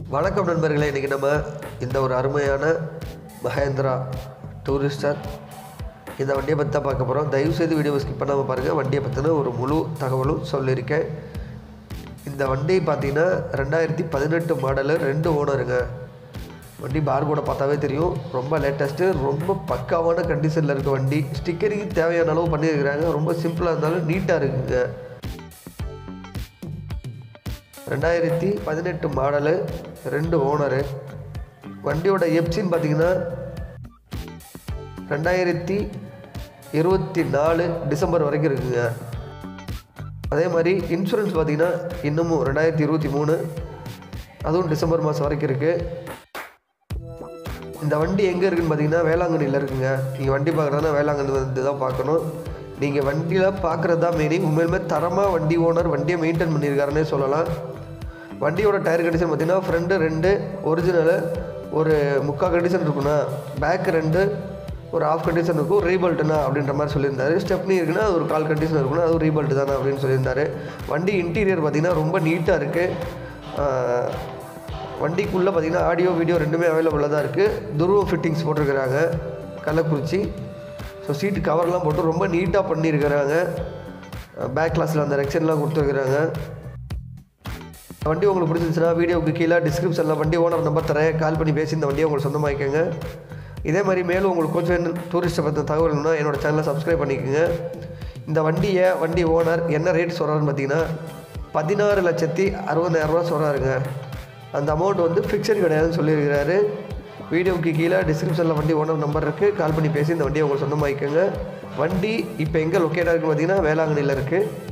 வணக்கம் நண்பர்களே இன்றைக்கி நம்ம இந்த ஒரு அருமையான மகேந்திரா டூரிஸ்டர் இந்த வண்டியை பற்றி தான் பார்க்க போகிறோம் தயவுசெய்து வீடியோவை ஸ்கிப் பண்ணாமல் பாருங்கள் வண்டியை பற்றின ஒரு முழு தகவலும் சொல்லியிருக்கேன் இந்த வண்டி பார்த்தீங்கன்னா ரெண்டாயிரத்தி பதினெட்டு மாடலு ரெண்டு ஓனருங்க வண்டி பார்கோட பார்த்தாவே தெரியும் ரொம்ப லேட்டஸ்ட்டு ரொம்ப பக்காவான கண்டிஷனில் இருக்க வண்டி ஸ்டிக்கரிங் தேவையான அளவு பண்ணியிருக்கிறாங்க ரொம்ப சிம்பிளாக இருந்தாலும் நீட்டாக இருக்குங்க ரெண்டாயிரத்தி பதினெட்டு மாடலு ரெண்டு ஓனரு வண்டியோட எப்சின்னு பார்த்தீங்கன்னா ரெண்டாயிரத்தி இருபத்தி நாலு டிசம்பர் வரைக்கும் இருக்குங்க அதே மாதிரி இன்சூரன்ஸ் பார்த்தீங்கன்னா இன்னமும் ரெண்டாயிரத்தி இருபத்தி மூணு அதுவும் டிசம்பர் மாதம் வரைக்கும் இருக்குது இந்த வண்டி எங்கே இருக்குன்னு பார்த்தீங்கன்னா வேளாங்கண்ணியில் இருக்குங்க நீங்கள் வண்டி பார்க்குறதுனா வேளாங்கண்ணி வந்து தான் பார்க்கணும் நீங்கள் வண்டியில் பார்க்குறது தான் மெயினி உண்மையிலுமே தரமாக வண்டி ஓனர் வண்டியை மெயின்டைன் பண்ணியிருக்காருன்னே சொல்லலாம் வண்டியோட டயர் கண்டிஷன் பார்த்தீங்கன்னா ஃப்ரண்ட்டு ரெண்டு ஒரிஜினலு ஒரு முக்கால் கண்டிஷன் இருக்குண்ணா பேக் ரெண்டு ஒரு ஆஃப் கண்டிஷன் இருக்கும் ரீபல்ட்டுனா அப்படின்ற மாதிரி சொல்லியிருந்தாரு ஸ்டெப்னி இருக்குன்னா அது ஒரு கால் கண்டிஷன் இருக்குன்னா அதுவும் ரீபல்ட்டு தானே அப்படின்னு சொல்லியிருந்தாரு வண்டி இன்டீரியர் பார்த்தீங்கன்னா ரொம்ப நீட்டாக இருக்குது வண்டிக்குள்ளே பார்த்தீங்கன்னா ஆடியோ வீடியோ ரெண்டுமே அவைலபிளாக தான் இருக்குது துருவம் ஃபிட்டிங்ஸ் போட்டிருக்கிறாங்க கள்ளக்குறிச்சி ஸோ சீட்டு கவர்லாம் போட்டு ரொம்ப நீட்டாக பண்ணியிருக்கிறாங்க பேக் கிளாஸில் அந்த ரெக்ஷன்லாம் கொடுத்துருக்குறாங்க வண்டி உங்களுக்கு பிடிச்சிருந்துச்சுன்னா வீடியோவுக்கு கீழே டிஸ்கிரிப்ஷனில் வண்டி ஓனர் நம்பர் தரேன் கால் பண்ணி பேசி இந்த வண்டியை உங்களுக்கு சொந்தமாக்கிக்கோங்க இதே மாதிரி மேலும் உங்களுக்கு கொஞ்சம் டூரிஸ்ட்டை பற்றின தகவல்னா என்னோடய சேனலை சப்ஸ்கிரைப் பண்ணிக்கோங்க இந்த வண்டியை வண்டி ஓனர் என்ன ரேட் சொல்கிறாருன்னு பார்த்தீங்கன்னா பதினாறு லட்சத்தி அறுபதாயிரரூவா சொல்கிறாருங்க அந்த அமௌண்ட் வந்து ஃபிக்ஸட் கிடையாதுன்னு சொல்லியிருக்கிறாரு வீடியோவுக்கு கீழே டிஸ்கிரிப்ஷனில் வண்டி ஓனர் நம்பர் இருக்குது கால் பண்ணி பேசி இந்த வண்டியை உங்களுக்கு சொந்தமாக்கிக்கோங்க வண்டி இப்போ எங்கே லொக்கேட்டாக இருக்குன்னு பார்த்தீங்கன்னா வேளாங்கண்ணியில் இருக்குது